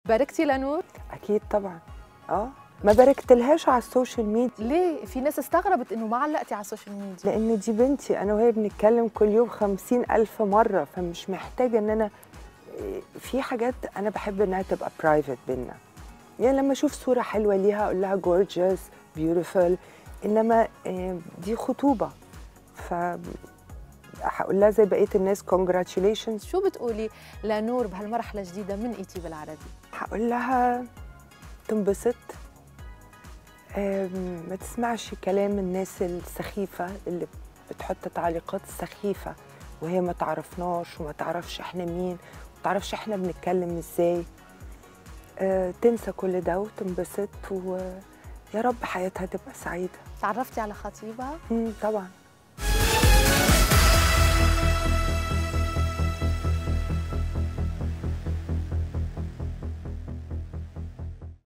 باركتي لنور اكيد طبعا اه ما باركتلهاش على السوشيال ميديا ليه في ناس استغربت انه ما علقتي على السوشيال ميديا لان دي بنتي انا وهي بنتكلم كل يوم خمسين الف مره فمش محتاجه ان انا إيه، في حاجات انا بحب انها تبقى برايفت بينا يعني لما اشوف صوره حلوه ليها اقول لها جورجيوس بيوتيفول انما إيه، دي خطوبه ف هقول لها زي بقيه الناس congratulations شو بتقولي لنور بهالمرحله الجديده من ايتي بالعربي هقول لها تنبسط أم، ما تسمعش كلام الناس السخيفة اللي بتحط تعليقات سخيفة وهي ما تعرفناش وما تعرفش احنا مين وما تعرفش احنا بنتكلم ازاي أه، تنسى كل ده وتنبسط ويا رب حياتها تبقى سعيدة تعرفتي على خطيبها مم، طبعا